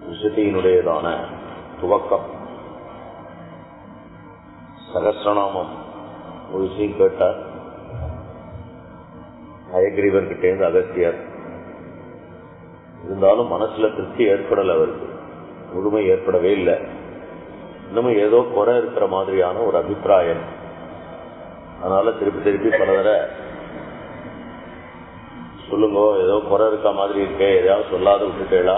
விஷதியினுடையதான துவக்கம் சகசிரநாமம் ஒரு விஷயம் கேட்டார் ஹயகிரீவர்கிட்டேருந்து அகத்தியர் இருந்தாலும் மனசுல திருப்தி ஏற்படல அவருக்கு முழுமை ஏற்படவே இல்லை இன்னமும் ஏதோ குறை இருக்கிற மாதிரியான ஒரு அபிப்பிராயம் அதனால திருப்பி திருப்பி பல தடவை சொல்லுங்க ஏதோ குறை இருக்க மாதிரி இருக்கே எதையாவது சொல்லாத விட்டுட்டேளா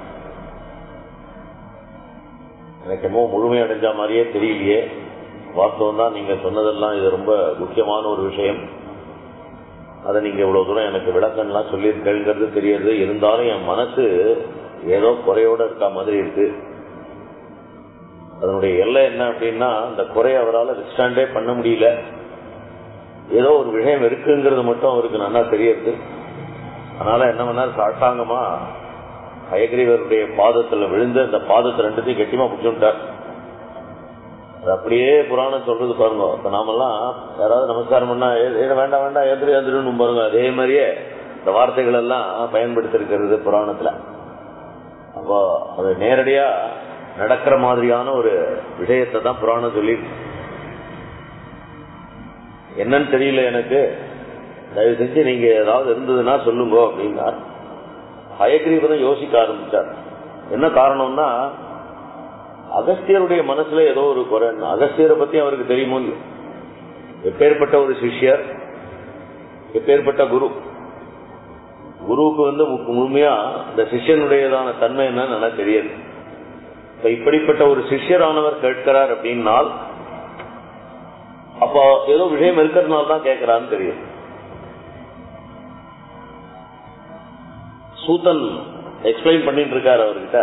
எனக்கு என்னமோ முழுமை அடைஞ்ச மாதிரியே தெரியலையே வாஸ்தவம் தான் நீங்க சொன்னதெல்லாம் இது ரொம்ப முக்கியமான ஒரு விஷயம் அதை நீங்க இவ்வளவு தூரம் எனக்கு விளக்கம்லாம் சொல்லியிருக்கேங்கிறது தெரியுது இருந்தாலும் என் மனசு ஏதோ குறையோட இருக்க மாதிரி இருக்கு அதனுடைய எல்லை என்ன அப்படின்னா அந்த குறைய அவரால் விஸ்டாண்டே பண்ண முடியல ஏதோ ஒரு விஷயம் இருக்குங்கிறது மட்டும் அவருக்கு நல்லா தெரியுது அதனால என்ன பண்ணார் சாட்டாங்கமா ஹயகிரீவருடைய பாதத்துல விழுந்து அந்த பாதத்தை ரெண்டுத்தையும் கெட்டியமா பிடிச்சுட்டார் அது அப்படியே புராணம் சொல்றது பாருங்க இப்ப நாமெல்லாம் யாராவது நமஸ்காரம் பண்ணா வேண்டாம் வேண்டாம் ஏந்திரி ஏந்திரன்னு பாருங்க அதே மாதிரியே இந்த வார்த்தைகள் எல்லாம் பயன்படுத்திருக்கிறது புராணத்துல அப்போ அது நேரடியா நடக்கிற மாதிரியான ஒரு விஷயத்தை தான் புராணம் சொல்லி என்னன்னு தெரியல எனக்கு தயவு செஞ்சு நீங்க ஏதாவது இருந்ததுன்னா சொல்லுங்க அப்படின்னா ஹயக்ரீவரும் யோசிக்க ஆரம்பிச்சார் என்ன காரணம்னா அகஸ்தியருடைய மனசுல ஏதோ ஒரு குறை அகஸ்தியரை பத்தி அவருக்கு தெரியுமோ எப்பேற்பட்ட ஒரு சிஷ்யர் எப்பேற்பட்ட குரு குருவுக்கு வந்து முழுமையா இந்த சிஷ்யனுடையதான தன்மை என்னன்னு எனக்கு தெரியாது இப்ப இப்படிப்பட்ட ஒரு சிஷ்யரானவர் கேட்கிறார் அப்படின்னால் அப்போ ஏதோ விஷயம் இருக்கிறதுனால தான் கேட்கிறான்னு தெரியும் சூத்தன் எக்ஸ்பிளைன் பண்ணிட்டு இருக்காரு அவர்கிட்ட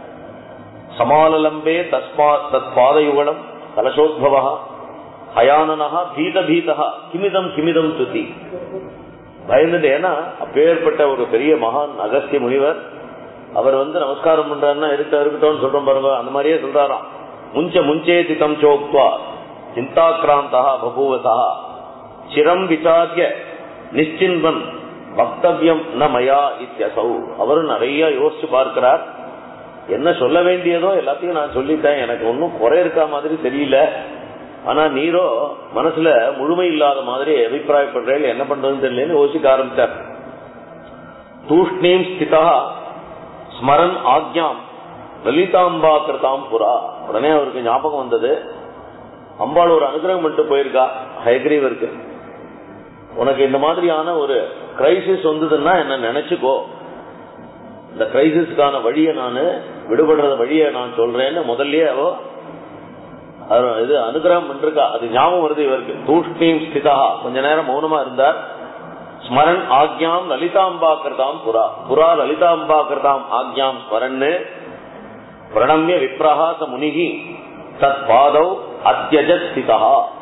சமாலலம்பே தஸ்மா தத் பாதயுகலம் கலசோத்பவா ஹயானனஹா பீத பீதா கிமிதம் கிமிதம் துதி பயந்துட்டு ஏன்னா அப்பேற்பட்ட ஒரு பெரிய மகான் அகஸ்திய முனிவர் அவர் வந்து நமஸ்காரம் பண்றாருன்னா இருக்க இருக்கட்டும் சொல்றோம் பாருங்க அந்த மாதிரியே சொல்றாராம் முஞ்ச முஞ்சே சிதம் சோக்வா சிந்தாக்கிராந்தா பபூவசா சிரம் விசாரிய நிச்சின்பன் வக்தவியம் ந மயா இத்தியசௌ அவரும் நிறைய யோசிச்சு பார்க்கிறார் என்ன சொல்ல வேண்டியதோ எல்லாத்தையும் நான் சொல்லிட்டேன் எனக்கு ஒன்னும் குறை இருக்கா மாதிரி தெரியல ஆனா நீரோ மனசுல முழுமை இல்லாத மாதிரி அபிப்பிராயப்படுறேன் என்ன பண்றதுன்னு தெரியலன்னு யோசிக்க ஆரம்பிச்சார் தூஷ்ணீம் ஸ்திதா ஸ்மரன் ஆக்யாம் லலிதாம்பா கிருதாம் புரா உடனே அவருக்கு ஞாபகம் வந்தது அம்பாள் ஒரு அனுகிரகம் பண்ணிட்டு போயிருக்கா ஹயக்ரீவருக்கு உனக்கு இந்த மாதிரியான ஒரு கிரைசிஸ் வந்ததுன்னா என்ன நினைச்சுக்கோ இந்த கிரைசிஸ்க்கான வழியை நான் விடுபடுற வழியை நான் சொல்றேன்னு முதல்லயே அவ இது அனுகிரகம் பண்ணிருக்கா அது ஞாபகம் வருது இவருக்கு தூஷ்ணீம் ஸ்திதா கொஞ்ச நேரம் மௌனமா இருந்தார் ஸ்மரன் ஆக்யாம் லலிதாம்பா கிருதாம் புரா புரா லலிதாம்பா கிருதாம் ஆக்யாம் ஸ்மரன்னு பிரணம்ய விப்ரஹாச முனிகி தத் பாதவ் அத்தியஜத் ஸ்திதா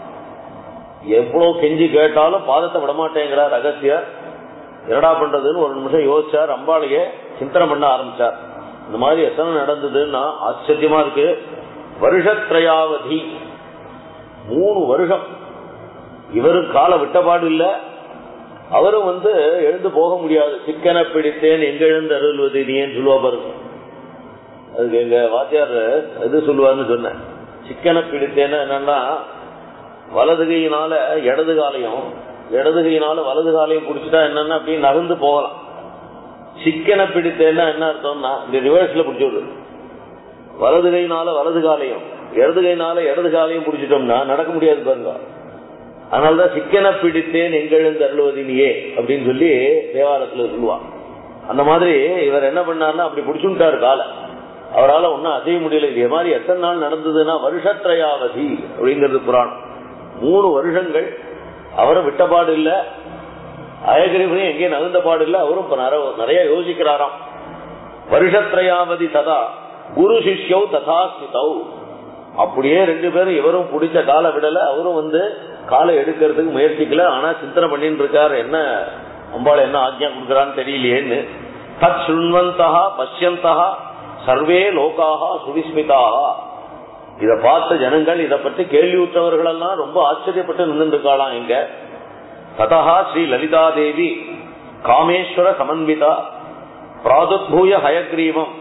எவ்வளவு கெஞ்சி கேட்டாலும் பாதத்தை விடமாட்டேங்கிறார் ரகசியர் என்னடா பண்றதுன்னு ஒரு நிமிஷம் யோசிச்சார் அம்பாளையே சிந்தனை பண்ண ஆரம்பிச்சார் இந்த மாதிரி எத்தனை நடந்ததுன்னா ஆச்சரியமா இருக்கு வருஷத்ரயாவதி மூணு வருஷம் இவரும் கால விட்டபாடு இல்ல அவரும் வந்து எழுந்து போக முடியாது சிக்கனை பிடித்தேன் எங்க எழுந்து அருள்வது நீன்னு சொல்லுவா பாருங்க அதுக்கு எங்க வாத்தியார் எது சொல்லுவார்னு சொன்னேன் சிக்கனை பிடித்தேன்னு என்னன்னா வலது கையினால இடது காலையும் இடது கையினால வலது காலையும் பிடிச்சிட்டா என்னன்னா அப்படி நகர்ந்து போகலாம் சிக்கனை பிடித்தேன்னா என்ன அர்த்தம்னா இந்த ரிவர்ஸ்ல பிடிச்சி விடுறது வலது கையினால வலது காலையும் இடது கையினால இடது காலையும் பிடிச்சிட்டோம்னா நடக்க முடியாது பாருங்க அதனாலதான் சிக்கனை பிடித்தேன் எங்கெழுந்து அருள்வதினியே அப்படின்னு சொல்லி தேவாரத்துல சொல்லுவான் அந்த மாதிரி இவர் என்ன பண்ணாருன்னா அப்படி பிடிச்சுட்டாரு காலை அவரால் ஒன்னும் அசைய முடியல இதே மாதிரி எத்தனை நாள் நடந்ததுன்னா வருஷத்ரயாவதி அப்படிங்கிறது புராணம் மூணு வருஷங்கள் அவரும் விட்டபாடு இல்ல அயகிரிவரையும் எங்கேயும் நகர்ந்த பாடு இல்ல அவரும் நிறைய யோசிக்கிறாராம் வருஷத்ரயாவதி ததா குரு சிஷ்யோ ததா ஸ்மிதௌ அப்படியே ரெண்டு பேரும் இவரும் பிடிச்ச காலை விடல அவரும் வந்து காலை எடுக்கிறதுக்கு முயற்சிக்கல ஆனா சிந்தனை பண்ணிட்டு இருக்காரு என்ன அம்பாள் என்ன ஆக்ஞா கொடுக்கறான்னு தெரியலையேன்னு தத் சுண்வந்தா பஷ்யந்தா சர்வே லோகாக சுவிஸ்மிதாக இத பார்த்த ஜனங்கள் இத பற்றி கேள்வியுற்றவர்கள் எல்லாம் ரொம்ப ஆச்சரியப்பட்டு நின்று இருக்காளாம் இங்க ததா ஸ்ரீ லலிதா தேவி காமேஸ்வர சமன்விதா பிராதுர்பூய ஹயக்ரீவம்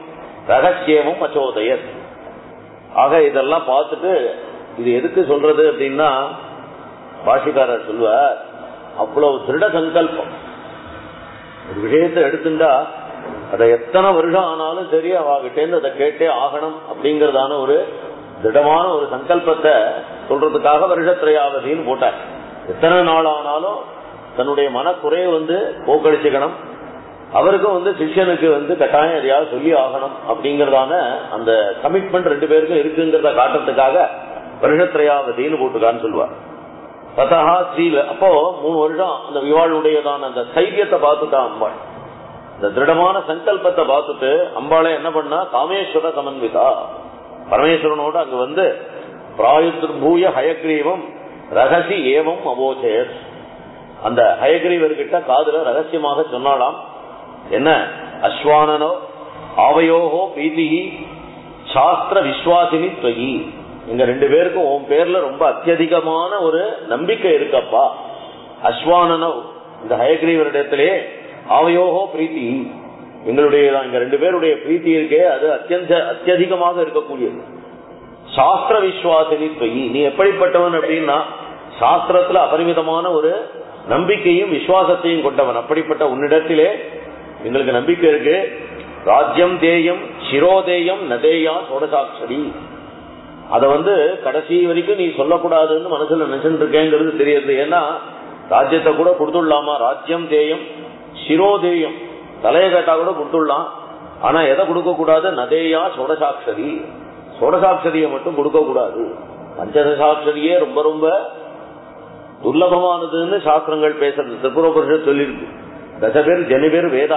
ரகசியமும் அச்சோதயத் ஆக இதெல்லாம் பார்த்துட்டு இது எதுக்கு சொல்றது அப்படின்னா பாஷிக்காரர் சொல்வார் அவ்வளவு திருட சங்கல்பம் ஒரு விஷயத்தை எடுத்துட்டா அதை எத்தனை வருஷம் ஆனாலும் சரி அவகிட்டேருந்து அதை கேட்டே ஆகணும் அப்படிங்கறதான ஒரு திடமான ஒரு சங்கல்பத்தை சொல்றதுக்காக வருஷத்திரையாவதின்னு போட்டார் எத்தனை நாள் ஆனாலும் தன்னுடைய மனக்குறையை வந்து போக்கடிச்சுக்கணும் அவருக்கும் வந்து சிஷ்யனுக்கு வந்து கட்டாயம் எதையாவது சொல்லி ஆகணும் அப்படிங்கறதான அந்த கமிட்மெண்ட் ரெண்டு பேருக்கும் இருக்குங்கிறத காட்டுறதுக்காக வருஷத்திரையாவதின்னு போட்டுக்கான்னு சொல்லுவார் ததா ஸ்ரீல அப்போ மூணு வருஷம் அந்த விவாளுடையதான அந்த தைரியத்தை பார்த்துட்டா அம்பாள் இந்த திருடமான சங்கல்பத்தை பார்த்துட்டு அம்பாளை என்ன பண்ணா காமேஸ்வர சமன்விதா பரமேஸ்வரனோட அங்க வந்து பிராயுத்திருபூய ஹயக்ரீவம் ரகசி ஏவம் அவோச்சயத் அந்த ஹயக்ரீவர்கிட்ட காதுல ரகசியமாக சொன்னாலாம் என்ன அஸ்வானனோ ஆவையோகோ பீதிகி சாஸ்திர விஸ்வாசினி துவகி எங்க ரெண்டு பேருக்கும் உன் பேர்ல ரொம்ப அத்தியதிகமான ஒரு நம்பிக்கை இருக்கப்பா அஸ்வானனோ இந்த ஹயக்ரீவரிடத்திலே ஆவையோகோ பிரீத்தி எங்களுடைய எங்க ரெண்டு பேருடைய பிரீத்தி இருக்கே அது அத்தியந்த அத்தியதிகமாக இருக்கக்கூடியது சாஸ்திர விஸ்வாசினி துவகி நீ எப்படிப்பட்டவன் அப்படின்னா சாஸ்திரத்துல அபரிமிதமான ஒரு நம்பிக்கையும் விசுவாசத்தையும் கொண்டவன் அப்படிப்பட்ட உன்னிடத்திலே எங்களுக்கு நம்பிக்கை இருக்கு ராஜ்யம் தேயம் சிரோதேயம் நதேயா சோடசாட்சரி அத வந்து கடைசி வரைக்கும் நீ சொல்லக்கூடாதுன்னு மனசுல நினைச்சுட்டு இருக்கேங்கிறது தெரியுது ஏன்னா ராஜ்யத்தை கூட கொடுத்துடலாமா ராஜ்யம் தேயம் சிரோதேயம் தலைய கேட்டா கூட கொடுத்துடலாம் ஆனா எதை கொடுக்க கூடாது நதேயா சோடசாட்சரி சோடசாட்சரியை மட்டும் கொடுக்க கூடாது பஞ்சதசாட்சரியே ரொம்ப ரொம்ப துர்லபமானதுன்னு சாஸ்திரங்கள் பேசுறது திரிபுரபுருஷ சொல்லியிருக்கு தசபேர் ஜனிபேர் வேதா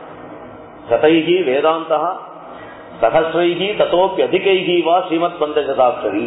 சதைகி வேதாந்தா சகசிரைகி தத்தோப்பி அதிகைகி வா ஸ்ரீமத் பஞ்சசதாட்சரி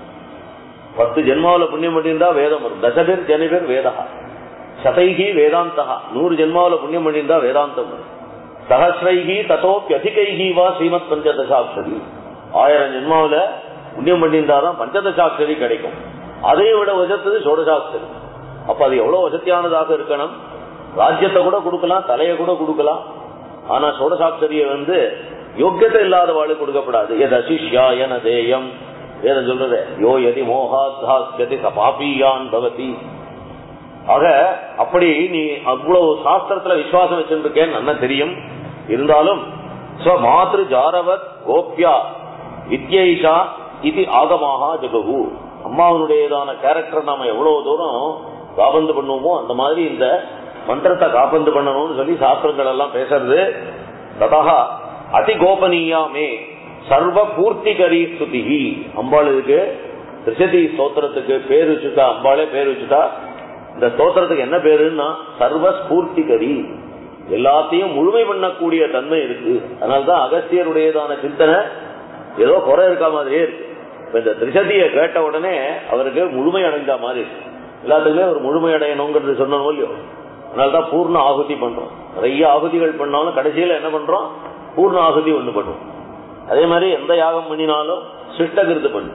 பத்து ஜென்மாவில புண்ணியம் பண்ணியிருந்தா வேதம் வரும் தசபேர் ஜனிபேர் வேதா சதைகி வேதாந்தா நூறு ஜென்மாவில புண்ணியம் பண்ணியிருந்தா வேதாந்தம் வரும் சகசிரைகி தத்தோப்பி அதிகைகி வா ஸ்ரீமத் பஞ்சதசாட்சரி ஆயிரம் ஜென்மாவில புண்ணியம் பண்ணியிருந்தாதான் பஞ்சதசாட்சரி கிடைக்கும் அதை விட வசத்தது சோடசாஸ்திரி அப்ப அது எவ்வளவு வசதியானதாக இருக்கணும் ராஜ்யத்தை கூட கொடுக்கலாம் தலையை கூட கொடுக்கலாம் ஆனா சோடசாட்சரிய வந்து யோக்கியத்தை இல்லாத வாழ் கொடுக்கப்படாது எது அசிஷ்யா என தேயம் வேதம் சொல்றது யோ எதி மோகாத்ஹாஸ்யதி சபாபியான் பவதி ஆக அப்படி நீ அவ்வளவு சாஸ்திரத்துல விசுவாசம் வச்சிருக்கேன்னு நல்லா தெரியும் இருந்தாலும் மாத்ரு ஜாரவத் கோப்யா வித்யைஷா இது ஆகமாக ஜெககு அம்மாவனுடையதான கேரக்டர் நாம எவ்வளவு தூரம் காபந்து பண்ணுவோமோ அந்த மாதிரி இந்த மந்திரத்தை காபந்து பண்ணணும்னு சொல்லி சாஸ்திரங்கள் எல்லாம் பேசுறது ததா அதி கோபனீயாமே சர்வ பூர்த்திகரி ஸ்துதிகி அம்பாள் இதுக்கு திரிசதி ஸ்தோத்திரத்துக்கு பேர் வச்சுட்டா அம்பாளே பேர் வச்சுட்டா இந்த ஸ்தோத்திரத்துக்கு என்ன பேருன்னா சர்வ ஸ்பூர்த்திகரி எல்லாத்தையும் முழுமை பண்ணக்கூடிய தன்மை இருக்கு அதனால்தான் அகஸ்தியருடையதான சிந்தனை ஏதோ குறை இருக்க மாதிரியே இருக்கு இந்த திரிசதியை கேட்ட உடனே அவருக்கு முழுமை அடைஞ்ச மாதிரி இருக்கு எல்லாத்துக்குமே ஒரு முழுமை அடையணுங்கிறது சொன்னோம் இல்லையோ அதனாலதான் பூர்ண ஆகுதி பண்றோம் நிறைய ஆகுதிகள் பண்ணாலும் கடைசியில என்ன பண்றோம் பூர்ண ஆகுதி ஒண்ணு பண்ணும் அதே மாதிரி எந்த யாகம் பண்ணினாலும் சிஷ்டகிருத்து பண்ணும்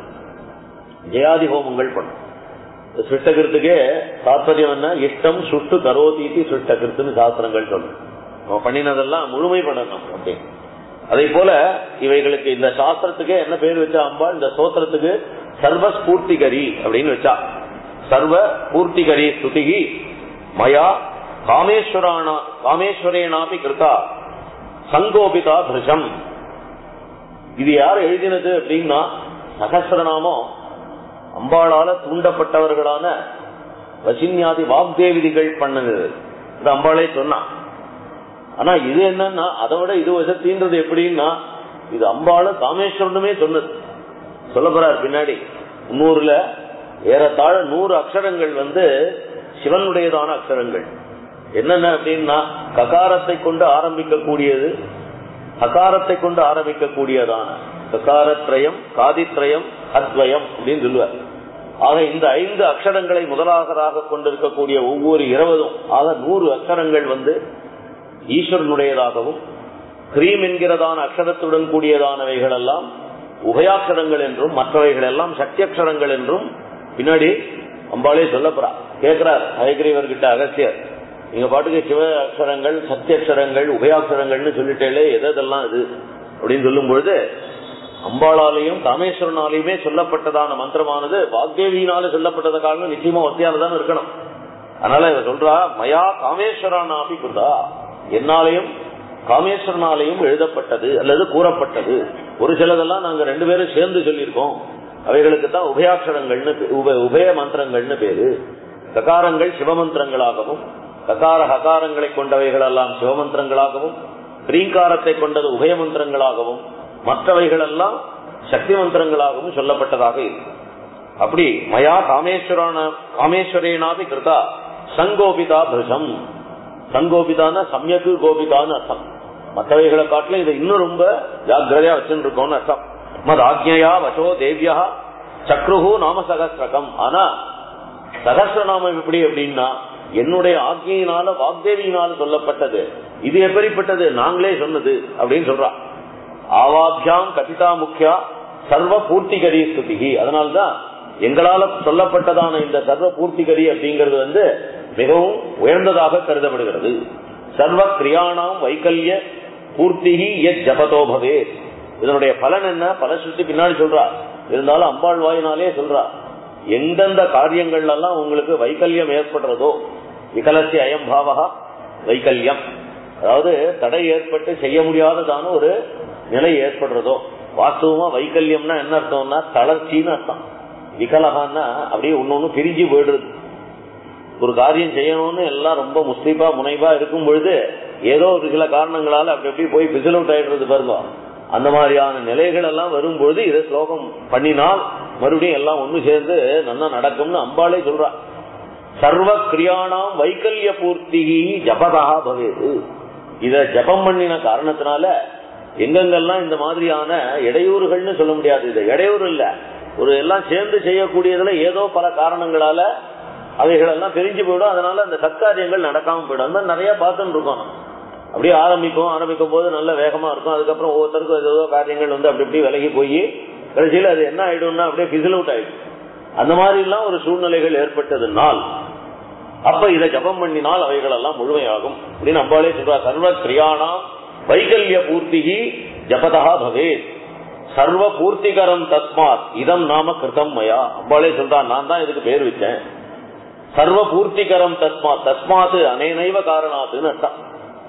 ஜெயாதி ஹோமங்கள் பண்ணும் சிஷ்டகிருத்துக்கே தாற்பயம் என்ன இஷ்டம் சுட்டு கரோதீதி சிஷ்டகிருத்துன்னு சாஸ்திரங்கள் சொல்லும் நம்ம பண்ணினதெல்லாம் முழுமை பண்ணணும் அப்படின்னு அதே போல இவைகளுக்கு இந்த சாஸ்திரத்துக்கு என்ன பேர் வச்சா அம்பா இந்த சோத்திரத்துக்கு சர்வ ஸ்பூர்த்திகரி அப்படின்னு வச்சா சர்வ பூர்த்திகரி ஸ்துதிகி மயா காமேஸ்வரானா காமேஸ்வரேனாபி கிருதா சங்கோபிதா திருஷம் இது யார் எழுதினது அப்படின்னா சகசிரநாமம் அம்பாளால தூண்டப்பட்டவர்களான வசின்யாதி வாக்தேவிதிகள் பண்ணது இது அம்பாளே சொன்னான் ஆனா இது என்னன்னா அதை விட இது வசத்தின்றது எப்படின்னா இது அம்பாளும் காமேஸ்வரனுமே சொன்னது சொல்ல போறார் பின்னாடி முன்னூறுல ஏறத்தாழ நூறு அக்ஷரங்கள் வந்து சிவனுடையதான அக்ஷரங்கள் என்னென்ன அப்படின்னா ககாரத்தை கொண்டு ஆரம்பிக்கக்கூடியது ஹகாரத்தை கொண்டு ஆரம்பிக்கக்கூடியதான ககாரத்ரயம் காதித்ரயம் அத்வயம் அப்படின்னு சொல்லுவார் ஆக இந்த ஐந்து அக்ஷரங்களை முதலாகராக கொண்டிருக்கக்கூடிய ஒவ்வொரு இருபதும் ஆக நூறு அக்ஷரங்கள் வந்து ஈஸ்வரனுடையதாகவும் கிரீம் என்கிறதான அக்ஷரத்துடன் கூடியதானவைகள் எல்லாம் உபயாட்சரங்கள் என்றும் மற்றவைகள் எல்லாம் சக்தியக்ஷரங்கள் என்றும் பின்னாடி அம்பாலே சொல்லப்படுறா கேட்கிறார் ஹயகிரீவர்கிட்ட அகசியர் நீங்க பாட்டுக்கு சிவ அக்ஷரங்கள் சத்தியக்ஷரங்கள் உபயாட்சரங்கள்னு சொல்லிட்டேலே எதெல்லாம் இது அப்படின்னு சொல்லும் பொழுது அம்பாளாலையும் காமேஸ்வரனாலையுமே சொல்லப்பட்டதான மந்திரமானது வாக்தேவியினால சொல்லப்பட்டத காரணம் நிச்சயமா ஒத்தியானதான் இருக்கணும் அதனால இவ சொல்றா மயா காமேஸ்வரனாபி குருதா என்னாலையும் காமேஸ்வரனாலையும் எழுதப்பட்டது அல்லது கூறப்பட்டது ஒரு சிலதெல்லாம் நாங்க ரெண்டு பேரும் சேர்ந்து சொல்லியிருக்கோம் அவைகளுக்கு தான் உபயாட்சரங்கள்னு பே- உப- உபய மந்திரங்கள்னு பேரு ககாரங்கள் சிவமந்திரங்களாகவும் ககார ஹகாரங்களை கொண்டவைகள் எல்லாம் சிவமந்திரங்களாகவும் ரீங்காரத்தை கொண்டது உபய மந்திரங்களாகவும் மற்றவைகள் எல்லாம் சக்தி மந்திரங்களாகவும் சொல்லப்பட்டதாக இருக்கு அப்படி மயா காமேஸ்வரான காமேஸ்வரேனாபி கிருதா சங்கோபிதா பிருஷம் சங்கோபிதான சமயக்கு கோபிதான்னு அர்த்தம் மற்றவைகளை காட்டிலும் இதை இன்னும் ரொம்ப ஜாக்கிரதையா வச்சுட்டு இருக்கோம்னு அர்த்தம் மத் ஆக்ஞையா வசோ தேவியா சக்ருஹு நாம சகசிரகம் ஆனா சகசிரநாமம் எப்படி அப்படின்னா என்னுடைய ஆக்ஞையினால வாக்தேவியினால சொல்லப்பட்டது இது எப்படிப்பட்டது நாங்களே சொன்னது அப்படின்னு சொல்றா ஆவாபியாம் கபிதா முக்கியா சர்வ பூர்த்திகரி ஸ்துதிகி அதனால்தான் எங்களால சொல்லப்பட்டதான இந்த சர்வ பூர்த்திகரி அப்படிங்கிறது வந்து மிகவும் உயர்ந்ததாக கருதப்படுகிறது சர்வ கிரியாணாம் வைக்கல்ய பூர்த்திகி எத் ஜபதோ பவே இதனுடைய பலன் என்ன பல சுற்றி பின்னாடி சொல்றா இருந்தாலும் அம்பாள் வாயினாலே சொல்றா எந்தெந்த காரியங்கள்ல எல்லாம் உங்களுக்கு வைக்கல்யம் ஏற்படுறதோ விகலசிய அயம்பாவகா வைக்கல்யம் அதாவது தடை ஏற்பட்டு செய்ய முடியாததான ஒரு நிலை ஏற்படுறதோ வாஸ்தவமா வைக்கல்யம்னா என்ன அர்த்தம்னா தளர்ச்சின்னு அர்த்தம் விகலகான்னா அப்படியே ஒன்னொன்னு பிரிஞ்சு போயிடுறது ஒரு காரியம் செய்யணும்னு எல்லாம் ரொம்ப முஸ்லீபா முனைவா இருக்கும் பொழுது ஏதோ ஒரு சில காரணங்களால அப்படி அப்படி போய் பிசில் அவுட் ஆயிடுறது பாருங்க அந்த மாதிரியான நிலைகள் எல்லாம் வரும்பொழுது இதை ஸ்லோகம் பண்ணினால் மறுபடியும் எல்லாம் ஒண்ணு சேர்ந்து நல்லா நடக்கும்னு அம்பாளே சொல்றா சர்வ கிரியாணாம் வைக்கல்ய பூர்த்தி ஜபதா பவேது இத ஜபம் பண்ணின காரணத்தினால எங்கெங்கெல்லாம் இந்த மாதிரியான இடையூறுகள்னு சொல்ல முடியாது இது இடையூறு இல்ல ஒரு எல்லாம் சேர்ந்து செய்யக்கூடியதுல ஏதோ பல காரணங்களால அவைகள் எல்லாம் பிரிஞ்சு போயிடும் அதனால அந்த சத்காரியங்கள் நடக்காம போயிடும் அந்த மாதிரி நிறைய பார்த்துட்டு இருக்கோம் நம்ம. அப்படியே ஆரம்பிக்கும் ஆரம்பிக்கும் போது நல்ல வேகமா இருக்கும் அதுக்கப்புறம் ஒவ்வொருத்தருக்கும் ஏதோ காரியங்கள் வந்து அப்படி இப்படி விலகி போய் கடைசியில் அது என்ன ஆயிடும்னா அப்படியே பிசில் அவுட் ஆயிடும் அந்த மாதிரி எல்லாம் ஒரு சூழ்நிலைகள் ஏற்பட்டதுனால் அப்ப இதை ஜபம் பண்ணினால் அவைகள் எல்லாம் முழுமையாகும் அப்படின்னு அம்பாளே சொல்றா சர்வ கிரியாணாம் வைகல்ய பூர்த்திகி ஜபதா பவேத் சர்வ பூர்த்திகரம் தஸ்மாத் இதம் நாம கிருதம் மயா அம்பாளே சொல்றா நான் தான் இதுக்கு பேர் வச்சேன் சர்வ பூர்த்திகரம் தஸ்மாத் தஸ்மாத் அனேனைவ காரணாத்துன்னு அர்த்தம்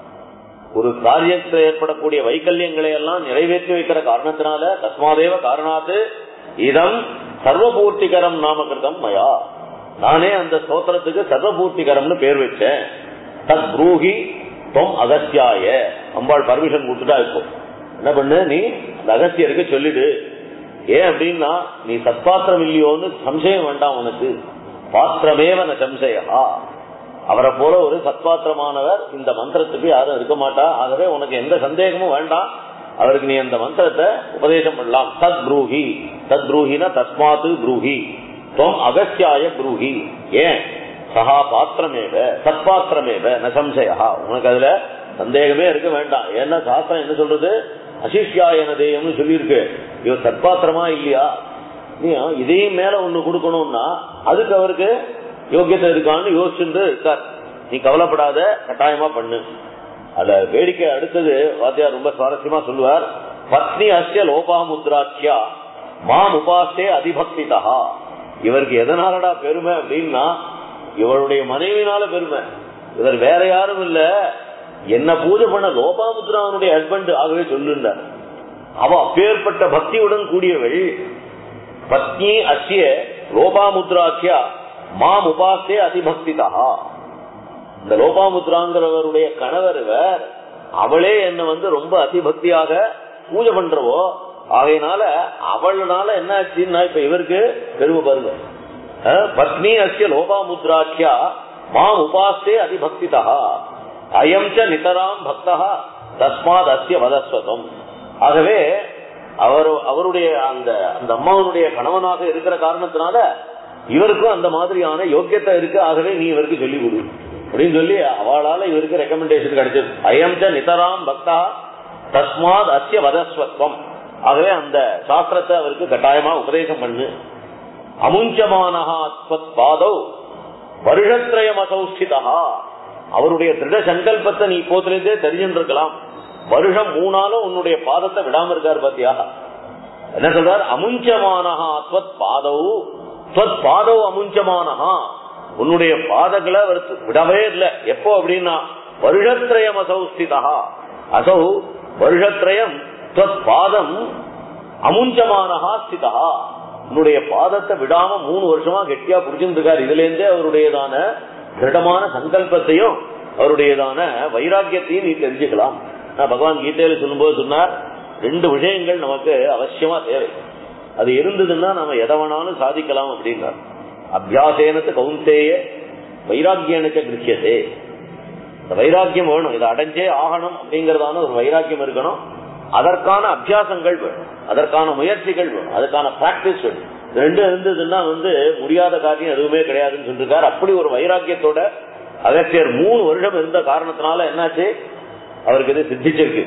ஒரு காரியத்தில் ஏற்படக்கூடிய வைக்கல்யங்களை எல்லாம் நிறைவேற்றி வைக்கிற காரணத்தினால தஸ்மாதேவ காரணாத்து இதம் சர்வபூர்த்திகரம் நாமகிருதம் மயா நானே அந்த ஸ்தோத்திரத்துக்கு சர்வபூர்த்திகரம்னு பேர் வச்சேன் தத் ப்ரூஹி தொம் அகஸ்தியாய அம்பாள் பர்மிஷன் கொடுத்துட்டா இருக்கும் என்ன பண்ணு நீ அந்த அகஸ்தியருக்கு சொல்லிடு ஏன் அப்படின்னா நீ சத்பாத்திரம் இல்லையோன்னு சம்சயம் வேண்டாம் உனக்கு பாத்திரமேவ ந சம்சயா அவரை போல ஒரு சத்பாத்திரமானவர் இந்த மந்திரத்துக்கு யாரும் இருக்க மாட்டா ஆகவே உனக்கு எந்த சந்தேகமும் வேண்டாம் அவருக்கு நீ அந்த மந்திரத்தை உபதேசம் பண்ணலாம் தத் ப்ரூஹி தத் ப்ரூஹினா தஸ்மாத்து ப்ரூஹி தொம் அகஸ்தியாய ப்ரூஹி ஏன் சஹா பாத்திரமேவ சத்பாத்திரமேவ ந சம்சயா உனக்கு அதுல சந்தேகமே இருக்க வேண்டாம் ஏன்னா சாஸ்திரம் என்ன சொல்றது அசிஷ்யாயன தேயம்னு சொல்லியிருக்கு இவர் சத்பாத்திரமா இல்லையா நீ இதையும் மேல ஒண்ணு கொடுக்கணும்னா அதுக்கு அவருக்கு யோகியத்தை இருக்கான்னு யோசிச்சுட்டு இருக்கார் நீ கவலைப்படாத கட்டாயமா பண்ணு அத வேடிக்கை அடுத்தது வாத்தியார் ரொம்ப சுவாரஸ்யமா சொல்லுவார் பத்னி அஸ்ய லோபாமுத்ராட்சியா மாம் உபாசே அதிபக்திதா இவருக்கு எதனாலடா பெருமை அப்படின்னா இவருடைய மனைவினால பெருமை இவர் வேற யாரும் இல்ல என்ன பூஜை பண்ண லோபாமுத்ராவனுடைய ஹஸ்பண்ட் ஆகவே சொல்லுண்டார் அவ அப்பேற்பட்ட பக்தியுடன் கூடியவள் பத்னி அஸ்ய லோபாமுத்ராக்கியா மாம் உபாசே அதிபக்திதா இந்த லோபாமுத்ராங்கிறவருடைய கணவர் இவர் அவளே என்ன வந்து ரொம்ப அதிபக்தியாக பூஜை பண்றவோ ஆகையினால அவள்னால என்ன ஆச்சுன்னா இப்ப இவருக்கு பெருமை பாருங்க அஹ், பத்னி அஸ்ய லோபாமுத்ராக்கியா மாம் உபாசே அதிபக்திதா அயம் ச நிதராம் பக்தா தஸ்மாத் அஸ்ய வதஸ்வதம் ஆகவே அவர் அவருடைய அந்த அந்த அம்மாவனுடைய கணவனாக இருக்கிற காரணத்தினால இவருக்கும் அந்த மாதிரியான யோக்கியத்தை இருக்கு ஆகவே நீ இவருக்கு சொல்லி கொடு அப்படின்னு சொல்லி அவளால இவருக்கு ரெக்கமெண்டேஷன் கிடைச்சது அயம் ச நிதராம் பக்தா தஸ்மாத் அஸ்ய வதஸ்வத்வம் ஆகவே அந்த சாஸ்திரத்தை அவருக்கு கட்டாயமா உபதேசம் பண்ணு அமுஞ்சமானஹா அஸ்வத் பாதௌ வருஷத்ரயம் அசௌஸ்திதா அவருடைய திருட சங்கல்பத்தை நீ இப்போத்திலிருந்தே தெரிஞ்சிருக்கலாம் வருஷம் மூணாலும் உன்னுடைய பாதத்தை விடாம இருக்காரு பாத்தியா என்ன சொல்றார் அமுஞ்சமானஹா துவத் பாதவு துவத் பாதவு அமுஞ்சமானஹா உன்னுடைய பாதங்களை அவர் விடவே இல்லை எப்போ அப்படின்னா வருஷத்ரயம் அசௌ ஸ்திதா அசௌ வருஷத்ரயம் துவத் பாதம் அமுஞ்சமானஹா ஸ்திதா உன்னுடைய பாதத்தை விடாம மூணு வருஷமா கெட்டியா புடிச்சிருக்காரு இதுல இருந்தே அவருடையதான திருடமான சங்கல்பத்தையும் அவருடையதான வைராக்கியத்தையும் நீ தெரிஞ்சுக்கலாம் நான் பகவான் கீதையில சொல்லும்போது சொன்னார் ரெண்டு விஷயங்கள் நமக்கு அவசியமா தேவை அது இருந்ததுன்னா நம்ம எதை வேணாலும் சாதிக்கலாம் அப்படின்னார் அபியாசேனத்து கவுந்தேய வைராக்கியனுக்கு கிருச்சியதே இந்த வைராக்கியம் வேணும் இதை அடைஞ்சே ஆகணும் அப்படிங்கறதான ஒரு வைராக்கியம் இருக்கணும் அதற்கான அபியாசங்கள் வேணும் அதற்கான முயற்சிகள் வேணும் அதுக்கான பிராக்டிஸ் வேணும் இது ரெண்டும் இருந்ததுன்னா வந்து முடியாத காரியம் எதுவுமே கிடையாதுன்னு சொல்லிருக்காரு அப்படி ஒரு வைராக்கியத்தோட அகத்தியர் மூணு வருஷம் இருந்த காரணத்தினால என்னாச்சு அவருக்கு இது சித்திச்சிருக்கு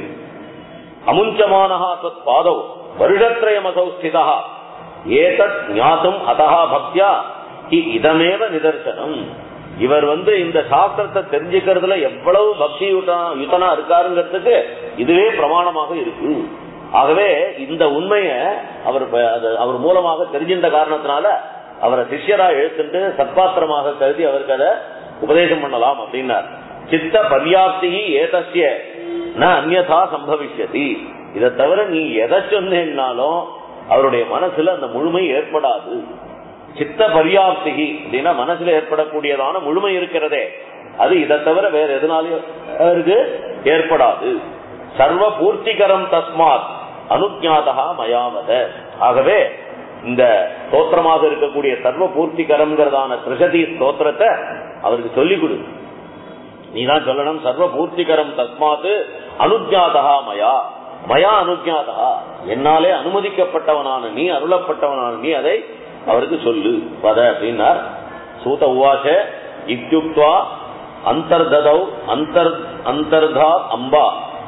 அமுஞ்சமானஹா தத் பாதவ் வருஷத்ரயமசௌ ஸ்திதா ஏதத் ஞாத்தும் அதஹா பக்தியா ஹி இதமேவ நிதர்சனம் இவர் வந்து இந்த சாஸ்திரத்தை தெரிஞ்சுக்கிறதுல எவ்வளவு பக்தி யுதனா- யுதனா இருக்காருங்கிறதுக்கு இதுவே பிரமாணமாக இருக்கு ஆகவே இந்த உண்மைய அவர் ப- அது- அவர் மூலமாக தெரிஞ்சின்ற காரணத்தினால அவரை சிஷ்யரா எழுத்துட்டு சத்பாத்திரமாக கருதி அவருக்கு அதை உபதேசம் பண்ணலாம் அப்படின்னார் சித்த பர்யாப்தி ஏதஸ்ய ந அந்யதா சம்பவிஷ்யதி இதை தவிர நீ எதை சொன்னேன்னாலும் அவருடைய மனசுல அந்த முழுமை ஏற்படாது சித்த பர்யாப்திகி அப்படின்னா மனசுல ஏற்படக்கூடியதான முழுமை இருக்கிறதே அது இதை தவிர வேற எதனாலையும் அவருக்கு ஏற்படாது சர்வ பூர்த்திகரம் தஸ்மாத் அனுஜாதா மயாவத ஆகவே இந்த ஸ்தோத்திரமாக இருக்கக்கூடிய சர்வ பூர்த்திகரம்ங்கிறதான திரிசதி ஸ்தோத்திரத்தை அவருக்கு சொல்லிக் கொடு நீதான் சொல்லணும் சர்வ பூர்த்திகரம் தஸ்மாத் அனுஜாதா மயா மயா அனுஜாதா என்னாலே அனுமதிக்கப்பட்டவனான நீ அருளப்பட்டவனான நீ அதை அவருக்கு சொல்லு பத அப்படின்னார் சூத உவாச இத்யுக்துவா அந்தர்ததௌ அந்தர் அந்தர்தா அம்பா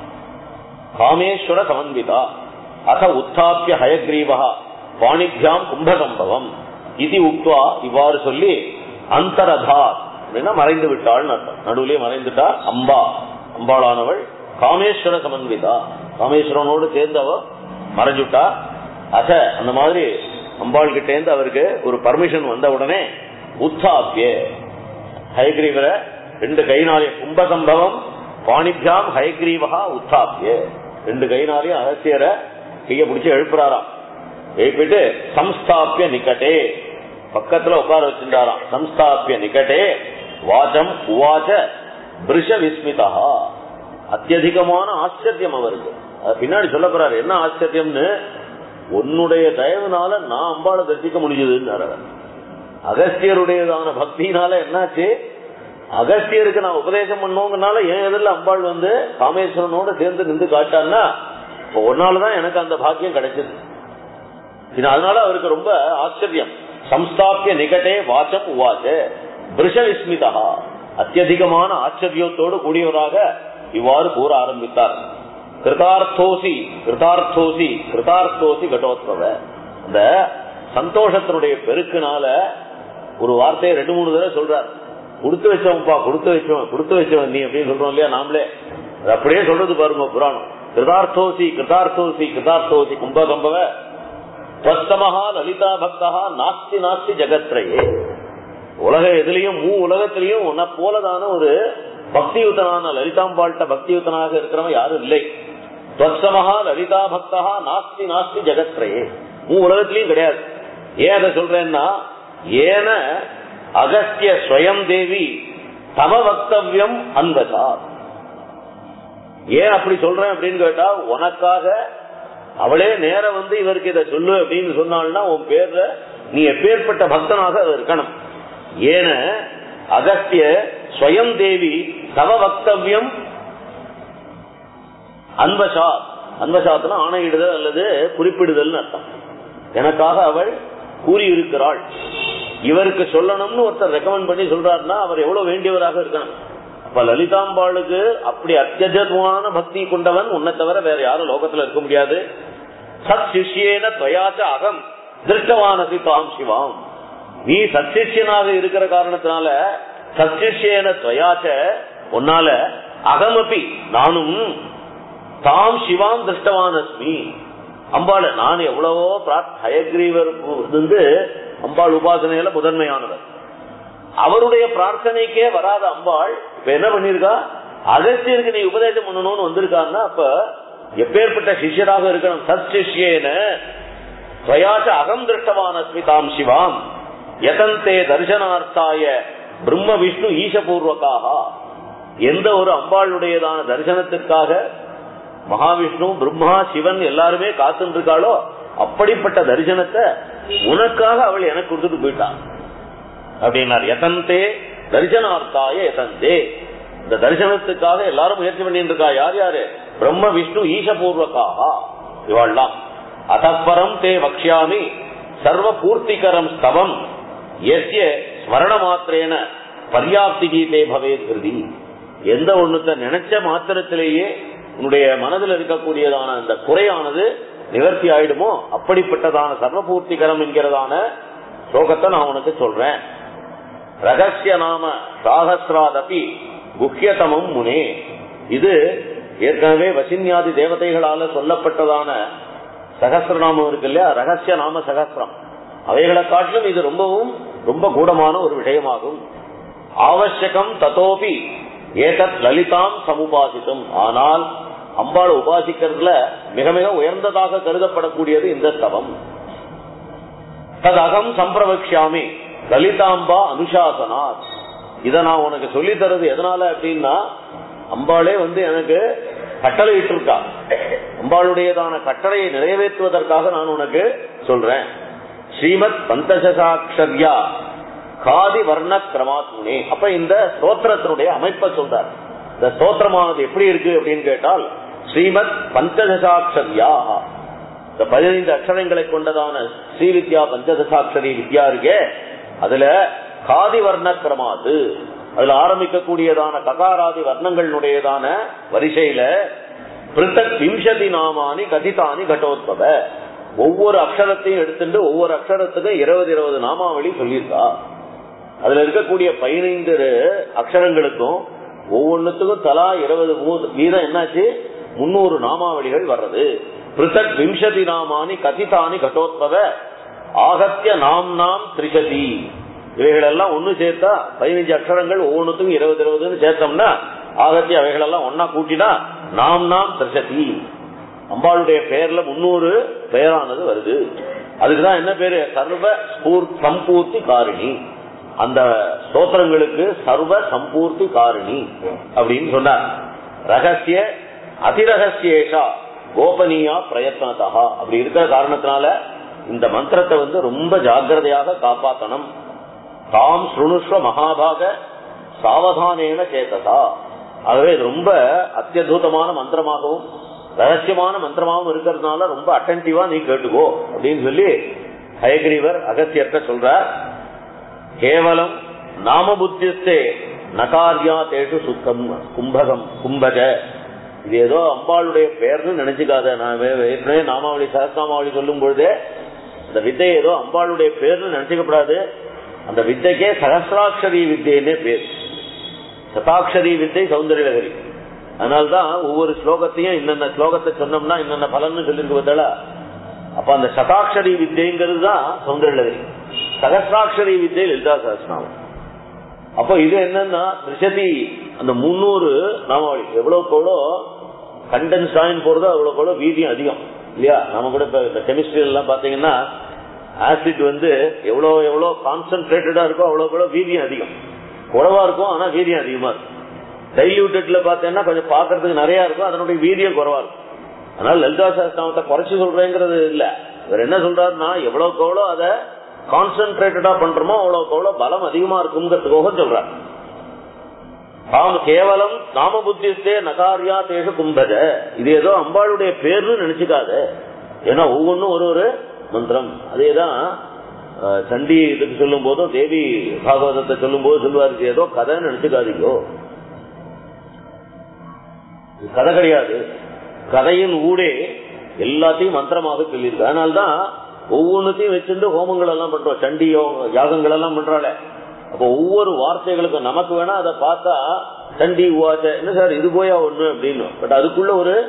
காமேஸ்வர சமன்விதா அத உத்தாப்பிய ஹயக்ரீவா பாணிபியாம் கும்பசம்பவம் இது உக்துவா இவ்வாறு சொல்லி அந்தரதா அப்படின்னா மறைந்து விட்டாள் அர்த்தம் நடுவிலே மறைந்துட்டா அம்பா அம்பாளானவள் காமேஸ்வர சமன்விதா காமேஸ்வரனோடு சேர்ந்தவ மறைஞ்சுட்டா அத அந்த மாதிரி அம்பாள் கிட்ட இருந்து அவருக்கு ஒரு பர்மிஷன் வந்த உடனே உத்தாப்பிய ஹயக்ரீவரை ரெண்டு கைனாலே கும்பசம்பவம் பாணிபியாம் ஹயக்ரீவகா உத்தாப்பிய ரெண்டு கைனாலையும் அகத்தியரை கைய பிடிச்சு எழுப்புறாராம் எழுப்பிட்டு சம்ஸ்தாபிய நிக்கட்டே பக்கத்துல உட்கார வச்சிருந்தாராம் சம்ஸ்தாபிய நிக்கட்டே வாச்சம் உவாச்ச பிருஷ விஸ்மிதா அத்தியதிகமான ஆச்சரியம் அவருக்கு அது பின்னாடி சொல்ல போறாரு என்ன ஆச்சரியம்னு உன்னுடைய தயவுனால நான் அம்பாளை தரிசிக்க முடிஞ்சதுன்னு அவர். அகஸ்தியருடையதான பக்தினால என்னாச்சு அகஸ்தியருக்கு நான் உபதேசம் பண்ணோங்கனால என் எதிரில் அம்பாள் வந்து காமேஸ்வரனோட சேர்ந்து நின்று காட்டான்னா இப்போ ஒன்னாலதான் எனக்கு அந்த பாக்கியம் கிடைச்சது இது அதனால அவருக்கு ரொம்ப ஆச்சரியம் சம்ஸ்தாபிய நிகட்டே வாச்சம் உவாச்ச பிருஷ விஸ்மிதா அத்தியதிகமான ஆச்சரியத்தோடு கூடியவராக இவ்வாறு கூற ஆரம்பித்தார் கிருதார்த்தோசி கிருதார்த்தோசி கிருதார்த்தோசி கடோத்சவ அந்த சந்தோஷத்தினுடைய பெருக்குனால ஒரு வார்த்தையை ரெண்டு மூணு தடவை சொல்றார் கொடுத்து வச்சவன்ப்பா கொடுத்து வச்சவன் கொடுத்து வச்சவன் நீ அப்படின்னு சொல்றோம் இல்லையா நாமளே அது அப்படியே சொல்றது பாருங்க புராணம் கிருதார்த்தோசி கிருதார்த்தோசி கிருதார்த்தோசி கும்பகம்பவ ஸ்வஸ்தமஹா லலிதா பக்தா நாஸ்தி நாஸ்தி ஜெகத்ரையே உலக எதுலயும் மூ உலகத்திலையும் உன்னை போலதான ஒரு பக்தியுத்தனான லலிதாம்பாள்கிட்ட பக்தியுத்தனாக இருக்கிறவன் யாரும் இல்லை ஸ்வஸ்தமஹா லலிதா பக்தா நாஸ்தி நாஸ்தி ஜெகத்ரையே மூ உலகத்திலையும் கிடையாது ஏன் அதை சொல்றேன்னா ஏன அகஸ்திய ஸ்வயம் தேவி தம வக்தவியம் அன்பதா ஏன் அப்படி சொல்றேன் அப்படின்னு கேட்டா உனக்காக அவளே நேர வந்து இவருக்கு இதை சொல்லு அப்படின்னு சொன்னாள்னா உன் பேர்ல நீ எப்பேற்பட்ட பக்தனாக அது இருக்கணும் ஏன அகஸ்திய ஸ்வயம் தேவி தவ வக்தவியம் அன்பசாத் அன்பசாத்னா ஆணையிடுதல் அல்லது குறிப்பிடுதல் அர்த்தம் எனக்காக அவள் கூறியிருக்கிறாள் இவருக்கு சொல்லணும்னு ஒருத்தர் ரெக்கமெண்ட் பண்ணி சொல்றாருன்னா அவர் எவ்வளவு வேண்டியவராக இருக்கணும் அப்ப லலிதாம்பாளுக்கு அப்படி அத்தியஜமான பக்தி கொண்டவன் உன்னை தவிர வேற யாரும் லோகத்துல இருக்க முடியாது சத் சிஷியேன துவயாச்ச அகம் திருஷ்டவானசி தாம் சிவாம் நீ சத்சிஷ்யனாக இருக்கிற காரணத்தினால சத்சிஷ்யேன துவயாச்ச உன்னால அகமபி நானும் தாம் சிவாம் திருஷ்டவான் அஸ்மி அம்பாள் நான் எவ்வளவோ பிரார்த்- ஹயக்ரீவர் வந்து அம்பாள் உபாசனையில முதன்மையானவர் அவருடைய பிரார்த்தனைக்கே வராத அம்பாள் இப்ப என்ன பண்ணிருக்கா அகஸ்தியருக்கு நீ உபதேசம் பண்ணணும்னு வந்திருக்காருன்னா அப்ப எப்பேற்பட்ட சிஷ்யராக இருக்கணும் சத் சிஷ்யேன ஸ்வயாச்ச அகம் திருஷ்டவான் அஸ்மி தாம் சிவாம் யதந்தே தரிசனார்த்தாய பிரம்ம விஷ்ணு ஈசபூர்வகாக எந்த ஒரு அம்பாளுடையதான தரிசனத்திற்காக மகாவிஷ்ணு பிரம்மா சிவன் எல்லாருமே காத்துட்டு இருக்காளோ அப்படிப்பட்ட தரிசனத்தை உனக்காக அவள் எனக்கு கொடுத்துட்டு போயிட்டான் அப்படின்னார் எதந்தே தரிசனார்த்தாய எதந்தே இந்த தரிசனத்துக்காக எல்லாரும் முயற்சி பண்ணிட்டு இருக்கா யார் யாரு பிரம்ம விஷ்ணு ஈசபூர்வகாக இவாள்லாம் அதப்பரம் தே வக்ஷாமி சர்வ பூர்த்திகரம் ஸ்தவம் எஸ்ய ஸ்மரண மாத்திரேன பர்யாப்தி கீதே பவேத் கிருதி எந்த ஒண்ணுத்த நினைச்ச மாத்திரத்திலேயே உன்னுடைய மனதில் இருக்கக்கூடியதான அந்த குறையானது நிவர்த்தி ஆயிடுமோ அப்படிப்பட்டதான சர்வபூர்த்திகரம் என்கிறதான ஸ்லோகத்தை நான் உனக்கு சொல்றேன் ரகசிய நாம சாகசிராதபி குஹ்யதமம் முனே இது ஏற்கனவே வசின்யாதி தேவதைகளால சொல்லப்பட்டதான சகசிரநாமம் இருக்கு இல்லையா ரகசிய நாம சகசிரம் அவைகளை காட்டிலும் இது ரொம்பவும் ரொம்ப கூடமான ஒரு விஷயமாகும் ஆவசியகம் ததோபி ஏதத் லலிதாம் சமுபாசித்தும் ஆனால் அம்பாளை உபாசிக்கிறதுல மிக மிக உயர்ந்ததாக கருதப்படக்கூடியது இந்த ஸ்தவம் ததகம் சம்பிரவக்ஷாமி லலிதாம்பா அனுசாசனாத் இத நான் உனக்கு சொல்லி தரது எதனால அப்படின்னா அம்பாளே வந்து எனக்கு கட்டளை இருக்கா அம்பாளுடையதான கட்டளையை நிறைவேற்றுவதற்காக நான் உனக்கு சொல்றேன் ஸ்ரீமத் பந்தசாட்சர்யா காதி வர்ண கிரமாத்முனே அப்ப இந்த ஸ்தோத்திரத்தினுடைய அமைப்பை சொல்றார் இந்த ஸ்தோத்திரமானது எப்படி இருக்கு அப்படின்னு கேட்டால் ஸ்ரீமத் பஞ்சதசாட்சர்யா இந்த பதினைந்து அக்ஷரங்களை கொண்டதான ஸ்ரீ வித்யா பஞ்சதசாட்சரி வித்யா இருக்கே அதுல காதி வர்ண கிரமாது அதுல ஆரம்பிக்கக்கூடியதான ககாராதி வர்ணங்களுடையதான வரிசையில பிரித்தக் விம்சதி நாமானி கதிதானி கட்டோத்பவ ஒவ்வொரு அக்ஷரத்தையும் எடுத்துட்டு ஒவ்வொரு அக்ஷரத்துக்கும் இருபது இருபது நாமாவளி சொல்லியிருக்கா அதுல இருக்கக்கூடிய பதினைந்து அக்ஷரங்களுக்கும் ஒவ்வொன்றுத்துக்கும் தலா இருபது வீதம் என்னாச்சு முன்னூறு நாமாவளிகள் வர்றது பிரித்தக் விம்சதி நாமானி கதிதானி கட்டோத்பவ ஆகத்திய நாம் நாம் திரிசதி இவைகளெல்லாம் ஒண்ணு சேர்த்தா பதினஞ்சு அக்ஷரங்கள் ஒவ்வொன்றுத்துக்கும் இருபது இருபதுன்னு சேர்த்தோம்னா ஆகத்திய அவைகளெல்லாம் ஒன்னா கூட்டினா நாம் நாம் திரிசதி அம்பாளுடைய பெயர்ல முன்னூறு பெயரானது வருது அதுக்குதான் என்ன பேரு சர்வ சம்பூர்த்தி காரிணி அந்த ஸ்தோத்திரங்களுக்கு சர்வ சம்பூர்த்தி காரிணி அப்படின்னு சொன்னார் ரகசிய அதிரகசியேஷா கோபனீயா பிரயத்னதா அப்படி இருக்கிற காரணத்தினால இந்த மந்திரத்தை வந்து ரொம்ப ஜாகிரதையாக காப்பாற்றணும் தாம் சுணுஷ்வ மகாபாக சாவதானேன சேத்ததா ஆகவே இது ரொம்ப அத்தியுதமான மந்திரமாகவும் ரகசியமான மந்திரமாகவும் இருக்கிறதுனால ரொம்ப அட்டன்டிவா நீ கேட்டுக்கோ அப்படின்னு சொல்லி ஹயகிரீவர் அகத்தியர்த்த சொல்றார் கேவலம் நாம புத்தியஸ்தே நகாரியா தேஷு சுத்தம் கும்பகம் கும்பக இது ஏதோ அம்பாளுடைய பெயர்னு நினைச்சுக்காத நான் ஏற்கனவே நாமாவளி சகஸ்நாமாவளி சொல்லும் பொழுதே அந்த வித்தை ஏதோ அம்பாளுடைய பேர்னு நினைச்சுக்கப்படாது அந்த வித்தைக்கே சகசிராட்சரி வித்தைன்னே பேர் சதாட்சரி வித்தை சௌந்தரியலகரி அதனால்தான் ஒவ்வொரு ஸ்லோகத்தையும் இன்னென்ன ஸ்லோகத்தை சொன்னோம்னா இன்னென்ன பலன்னு சொல்லிருக்கு பார்த்தாளா அப்ப அந்த சதாட்சரி வித்தைங்கிறது தான் சௌந்தரியலகரி சகசிராட்சரி வித்தை லலிதா சகஸ்நாமம் அப்போ இது என்னன்னா திருஷதி அந்த முன்னூறு நாமாவளி எவ்வளவுக்கு எவ்வளோ கண்டென்ஸ் ஆயின் போறதோ அவ்வளவுக்கு எவ்வளோ வீதியம் அதிகம் இல்லையா நம்ம கூட இப்ப இந்த கெமிஸ்ட்ரி எல்லாம் பாத்தீங்கன்னா ஆசிட் வந்து எவ்வளவு எவ்வளவு கான்சென்ட்ரேட்டடா இருக்கோ அவ்வளவுக்கு எவ்வளோ வீதியம் அதிகம் குறைவா இருக்கும் ஆனா வீதியம் அதிகமா இருக்கும் டைல்யூட்டட்ல பாத்தீங்கன்னா கொஞ்சம் பாக்குறதுக்கு நிறைய இருக்கும் அதனுடைய வீதியம் குறைவா இருக்கும் அதனால லலிதா சாஸ்திரத்தை குறைச்சு சொல்றேங்கிறது இல்ல இவர் என்ன சொல்றாருன்னா எவ்வளவுக்கு எவ்வளோ அதை கான்சென்ட்ரேட்டடா பண்றோமோ அவ்வளவுக்கு அவ்வளவு பலம் அதிகமா இருக்குங்கிறதுக்காக சொல்றார் தாம் கேவலம் நாம புத்திஸ்தே நகாரியா தேச கும்பத இது ஏதோ அம்பாளுடைய பேர்னு நினைச்சுக்காத ஏன்னா ஒவ்வொன்றும் ஒரு ஒரு மந்திரம் அதேதான் சண்டி இதுக்கு சொல்லும் போதும் தேவி பாகவதத்தை சொல்லும் போது சொல்லுவாரு ஏதோ கதைன்னு நினைச்சுக்காதீங்கோ கதை கிடையாது கதையின் ஊடே எல்லாத்தையும் மந்திரமாக சொல்லியிருக்கு அதனால்தான் ஒவ்வொன்றுத்தையும் வச்சிருந்து ஹோமங்கள் எல்லாம் பண்றோம் சண்டி யாகங்கள் எல்லாம் பண்றாள அப்ப ஒவ்வொரு வார்த்தைகளுக்கும் நமக்கு வேணா அதை பார்த்தா சண்டி உவாச்ச என்ன சார் இது போயா ஒண்ணு அப்படின்னு பட் அதுக்குள்ள ஒரு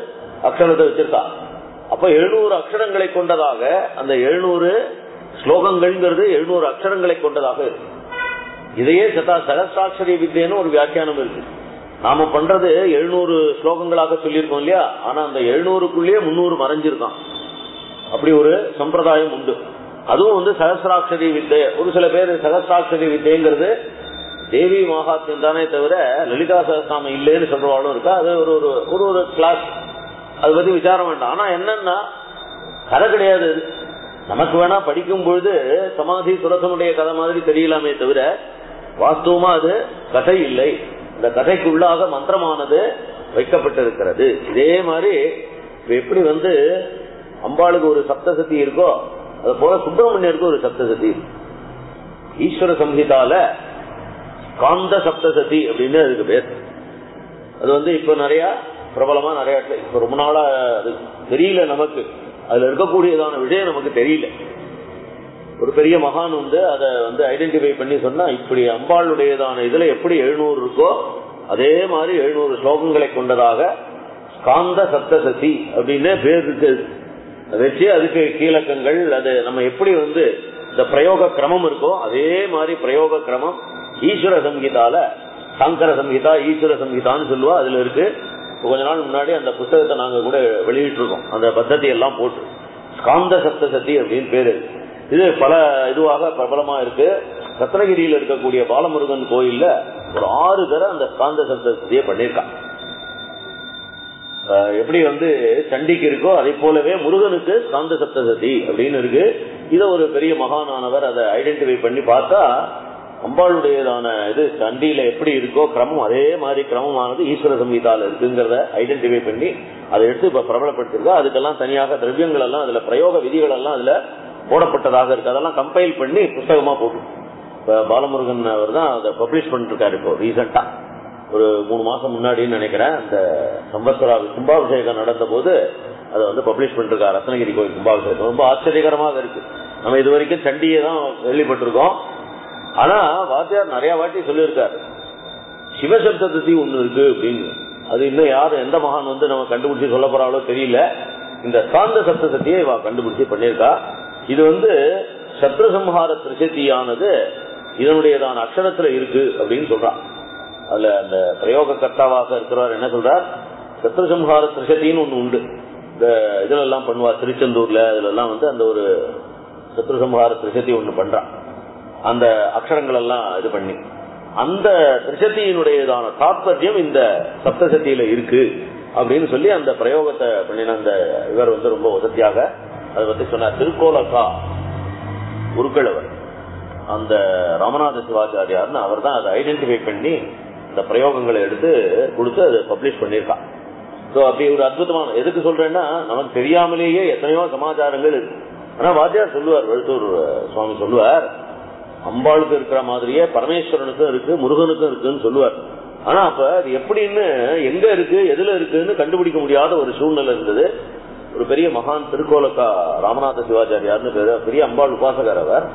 அக்ஷரத்தை வச்சிருக்கா அப்ப எழுநூறு அக்ஷரங்களை கொண்டதாக அந்த எழுநூறு ஸ்லோகங்கள்ங்கிறது எழுநூறு அக்ஷரங்களை கொண்டதாக இருக்கு இதையே சதா சகசாட்சரி வித்யன்னு ஒரு வியாக்கியானம் இருக்கு நாம பண்றது எழுநூறு ஸ்லோகங்களாக சொல்லியிருக்கோம் இல்லையா ஆனா அந்த எழுநூறுக்குள்ளேயே முன்னூறு மறைஞ்சிருக்கான் அப்படி ஒரு சம்பிரதாயம் உண்டு அதுவும் வந்து சகசிராட்சரி வித்தை ஒரு சில பேர் சகசிராட்சரி வித்தைங்கிறது தேவி மகாத்மியம் தானே தவிர லலிதா சகசிராம இல்லைன்னு சொல்றவாளும் இருக்கா அது ஒரு ஒரு ஒரு ஒரு கிளாஸ் அதை பத்தி விசாரம் வேண்டாம் ஆனா என்னன்னா கதை கிடையாது அது. நமக்கு வேணா படிக்கும் பொழுது சமாதி சுரசனுடைய கதை மாதிரி தெரியலாமே தவிர வாஸ்தவமா அது கதை இல்லை இந்த கதைக்குள்ளாக மந்திரமானது வைக்கப்பட்டிருக்கிறது இதே மாதிரி இப்ப எப்படி வந்து அம்பாளுக்கு ஒரு சப்தசதி இருக்கோ அது போல சுப்பிரமணியருக்கு ஒரு சப்தசதி இருக்கு. ஈஸ்வர சம்ஹிதால காந்த சப்தசதி அப்படின்னு அதுக்கு பேர் அது வந்து இப்ப நிறைய பிரபலமா நிறைய இடத்துல இப்ப ரொம்ப நாளா அது தெரியல நமக்கு அதுல இருக்கக்கூடியதான விஷயம் நமக்கு தெரியல ஒரு பெரிய மகான் வந்து அதை வந்து ஐடென்டிஃபை பண்ணி சொன்னா இப்படி அம்பாளுடையதான இதுல எப்படி எழுநூறு இருக்கோ அதே மாதிரி எழுநூறு ஸ்லோகங்களை கொண்டதாக காந்த சப்தசதி அப்படின்னு பேர் இருக்கு அதை வச்சு அதுக்கு கீழக்கங்கள் அது நம்ம எப்படி வந்து இந்த பிரயோக கிரமம் இருக்கோ அதே மாதிரி பிரயோக கிரமம் ஈஸ்வர சங்கீதால சங்கர சங்கீதா ஈஸ்வர சங்கீதான்னு சொல்லுவா அதுல இருக்கு இப்ப கொஞ்ச நாள் முன்னாடி அந்த புத்தகத்தை நாங்க கூட வெளியிட்டு இருக்கோம் அந்த பத்ததி எல்லாம் போட்டு காந்த சப்தசதி அப்படின்னு பேரு இது பல இதுவாக பிரபலமா இருக்கு ரத்னகிரியில இருக்கக்கூடிய பாலமுருகன் கோயில்ல ஒரு ஆறு தடவை அந்த காந்த சப்தசதியை பண்ணியிருக்கான் அஹ் எப்படி வந்து சண்டிக்கு இருக்கோ அதே போலவே முருகனுக்கு காந்த சப்தசதி அப்படின்னு இருக்கு இத ஒரு பெரிய மகானானவர் அதை ஐடென்டிஃபை பண்ணி பார்த்தா அம்பாளுடையதான இது சண்டியில எப்படி இருக்கோ கிரமம் அதே மாதிரி கிரமமானது ஈஸ்வர சம்ஹிதால இருக்குங்கிறத ஐடென்டிஃபை பண்ணி அதை எடுத்து இப்ப பிரபலப்படுத்திருக்கா அதுக்கெல்லாம் தனியாக திரவியங்கள் எல்லாம் அதுல பிரயோக விதிகள் எல்லாம் அதுல போடப்பட்டதாக இருக்கு அதெல்லாம் கம்பைல் பண்ணி புஸ்தகமா போட்டு இப்ப பாலமுருகன் அவர் தான் அதை பப்ளிஷ் பண்ணிட்டு இருக்காரு இப்போ ரீசெண்டா ஒரு மூணு மாசம் முன்னாடின்னு நினைக்கிறேன் அந்த சம்பத்சரா கும்பாபிஷேகம் நடந்த போது அதை வந்து பப்ளிஷ் பண்ணிருக்காரு ரத்னகிரி கோயில் கும்பாபிஷேகம் ரொம்ப ஆச்சரியகரமாக இருக்கு நம்ம இது வரைக்கும் சண்டியை தான் கேள்விப்பட்டிருக்கோம் ஆனா வாத்தியார் நிறைய வாட்டி சொல்லியிருக்காரு சிவசப்தத்தி ஒண்ணு இருக்கு அப்படின்னு அது இன்னும் யாரு எந்த மகான் வந்து நம்ம கண்டுபிடிச்சு சொல்ல போறாளோ தெரியல இந்த சாந்த சப்தசத்தியை இவ கண்டுபிடிச்சு பண்ணியிருக்கா இது வந்து சத்ரு சம்ஹார திரிசத்தியானது இதனுடையதான அக்ஷரத்துல இருக்கு அப்படின்னு சொல்றான் அதுல அந்த பிரயோக கர்த்தாவாக இருக்கிறவர் என்ன சொல்றார் சத்ரு சம்ஹார திரிசத்தின்னு ஒண்ணு உண்டு இந்த இதுல எல்லாம் பண்ணுவார் திருச்செந்தூர்ல அதுல எல்லாம் வந்து அந்த ஒரு சத்ரு சம்ஹார திரிசத்தி ஒண்ணு பண்றான் அந்த அக்ஷரங்கள் எல்லாம் இது பண்ணி அந்த திரிசத்தியினுடையதான தாத்பரியம் இந்த சப்தசத்தியில இருக்கு அப்படின்னு சொல்லி அந்த பிரயோகத்தை பண்ணின அந்த இவர் வந்து ரொம்ப வசதியாக அதை பத்தி சொன்னார் திருக்கோலக்கா குருக்களவர் அந்த ராமநாத சிவாச்சாரியார்னு அவர் தான் அதை ஐடென்டிஃபை பண்ணி இந்த பிரயோகங்களை எடுத்து கொடுத்து அதை பப்ளிஷ் பண்ணியிருக்கான் ஸோ அப்படி ஒரு அற்புதமான எதுக்கு சொல்றேன்னா நமக்கு தெரியாமலேயே எத்தனையோ சமாச்சாரங்கள் இருக்கு ஆனா வாத்தியார் சொல்லுவார் வெளுத்தூர் சுவாமி சொல்லுவார் அம்பாளுக்கு இருக்கிற மாதிரியே பரமேஸ்வரனுக்கும் இருக்கு முருகனுக்கும் இருக்குன்னு சொல்லுவார் ஆனா அப்ப அது எப்படின்னு எங்க இருக்கு எதுல இருக்குன்னு கண்டுபிடிக்க முடியாத ஒரு சூழ்நிலை இருந்தது ஒரு பெரிய மகான் திருக்கோலக்கா ராமநாத சிவாச்சாரியார்னு பேரு பெரிய அம்பாள் உபாசகர் அவர்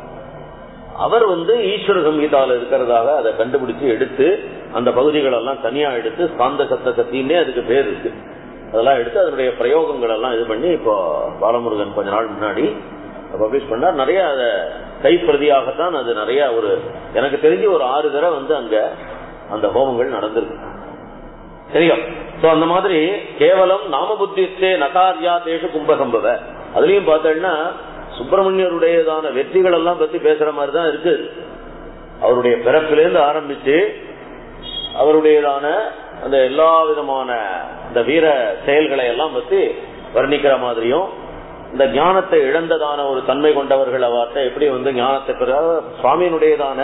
அவர் வந்து ஈஸ்வர சங்கீதால இருக்கிறதாக அதை கண்டுபிடிச்சு எடுத்து அந்த பகுதிகள் எல்லாம் தனியா எடுத்து சாந்த சத்த சத்தின்னே அதுக்கு பேர் இருக்கு அதெல்லாம் எடுத்து அதனுடைய பிரயோகங்கள் எல்லாம் இது பண்ணி இப்போ பாலமுருகன் கொஞ்ச நாள் முன்னாடி பப்ளிஷ் பண்ணார் நிறைய அதை கைப்பிரதியாகத்தான் அது நிறைய ஒரு எனக்கு தெரிஞ்சு ஒரு ஆறு தடவை வந்து அங்க அந்த ஹோமங்கள் நடந்திருக்கு தெரியும் சோ அந்த மாதிரி கேவலம் நாம புத்திஸ்தே நகாரியா தேஷ கும்பசம்பவ அதுலயும் பார்த்தோம்னா சுப்பிரமணியருடையதான வெற்றிகள் எல்லாம் பத்தி பேசுற மாதிரி தான் இருக்கு அவருடைய பிறப்பிலிருந்து ஆரம்பிச்சு அவருடையதான அந்த எல்லா விதமான இந்த வீர செயல்களை எல்லாம் பத்தி வர்ணிக்கிற மாதிரியும் இந்த ஞானத்தை இழந்ததான ஒரு தன்மை கொண்டவர்கள் அவர்கிட்ட எப்படி வந்து ஞானத்தை பெற சுவாமியினுடையதான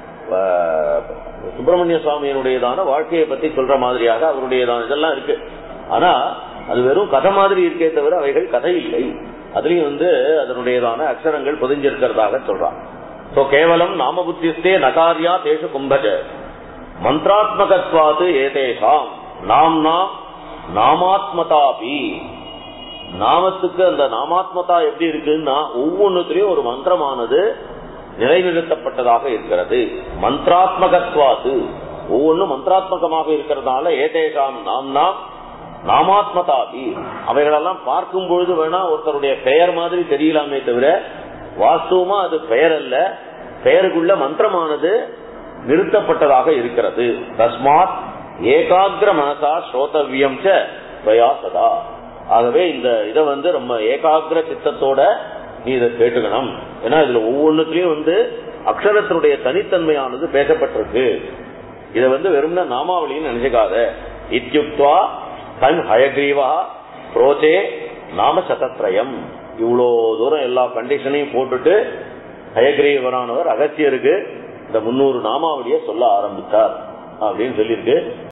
சுப்பிரமணிய சுவாமியினுடையதான வாழ்க்கையை பத்தி சொல்ற மாதிரியாக அவருடையதான இதெல்லாம் இருக்கு ஆனா அது வெறும் கதை மாதிரி இருக்கே தவிர அவைகள் கதை இல்லை அதுலயும் வந்து அதனுடையதான அக்ஷரங்கள் பொதிஞ்சிருக்கிறதாக சொல்றான் சோ கேவலம் நாம புத்திஸ்தே நகாரியா தேச கும்பஜ மந்திராத்மகத்வாது ஏதேஷாம் நாம் நாம் நாமாத்மதாபி நாமத்துக்கு அந்த நாமாத்மதா எப்படி இருக்குன்னா ஒவ்வொன்றுத்திலையும் ஒரு மந்திரமானது நிலைநிறுத்தப்பட்டதாக இருக்கிறது மந்திராத்மகத்வாது ஒவ்வொன்றும் மந்திராத்மகமாக இருக்கிறதுனால ஏதேஷாம் நாம் நாம் நாமாத்மதாபி அவைகளெல்லாம் பார்க்கும் பொழுது வேணா ஒருத்தருடைய பெயர் மாதிரி தெரியலாமே தவிர வாஸ்தவமா அது பெயர் அல்ல பெயருக்குள்ள மந்திரமானது நிறுத்தப்பட்டதாக இருக்கிறது தஸ்மாத் ஏகாகிர மனசா ஸ்ரோதவியம் சயா சதா ஆகவே இந்த இதை வந்து ரொம்ப ஏகாகிர சித்தத்தோட நீ இதை கேட்டுக்கணும் ஏன்னா இதுல ஒவ்வொன்றுலயும் வந்து அக்ஷரத்தினுடைய தனித்தன்மையானது பேசப்பட்டிருக்கு இதை வந்து வெறும்னா நாமாவளின்னு நினைச்சுக்காத இத்தியுக்துவா தன் ஹயக்ரீவா புரோச்சே நாம சதத்ரயம் இவ்வளோ தூரம் எல்லா கண்டிஷனையும் போட்டுட்டு ஹயக்ரீவரானவர் அகத்தியருக்கு இந்த முன்னூறு நாமாவளியை சொல்ல ஆரம்பித்தார் அப்படின்னு சொல்லியிருக்கு